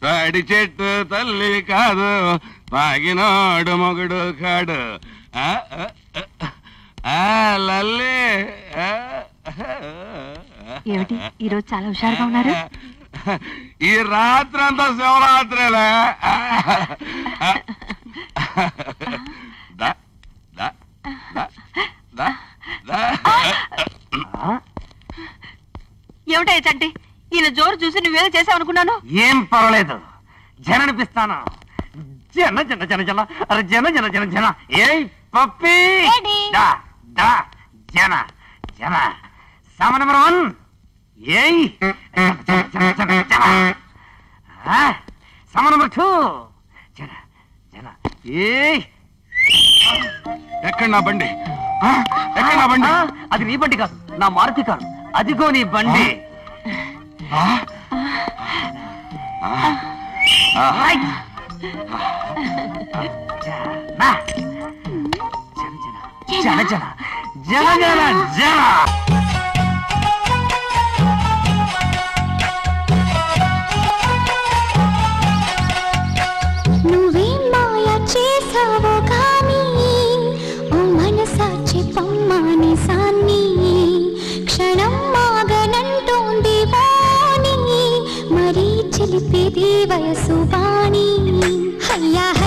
తాడి చెట్టు తల్లి కాదు తాగినోడు మొగుడు కాడు ఆ, ఆ, ఆ, ఆ, లల్లి ఆ, ఏమిటి ఈరోజు చాలా హుషారుగా ఉన్నారు ఈ రాత్రంతా శివరాత్రిలే దా, దా, దా, దా, దా. ఏమిటయ్య చంటి ఈయన జోరు చూసి నువ్వేదో చేసావు అనుకున్నాను ఏం పర్వాలేదు జననిపిస్తాను జన జన జన జన అరే జన జన జన జన ఏయ్ పప్పి ఏడి? దా దా జన జన సమ నెంబర్ వన్ ఏయ్ జన జన జన జన జన ఆ, సమ నెంబర్ టూ జన జన ఏయ్ ఎక్కడ నా బండి ఆ, ఎక్కడ నా బండి ఆ, అది నీ బండి కాదు నా మారుతి కాదు అదిగో నీ బండి ఆ? ఆ. ఆ. రైట్ జన జన జన జన జన జన జన నువ్వేం మాయ చేసావో కానీ ఓ మనసా చెప్పమ్మాని సాన్ని క్షణం మాగనంటోంది వాణి మరీ చిలిపేది వయసు బాణి హయ్యా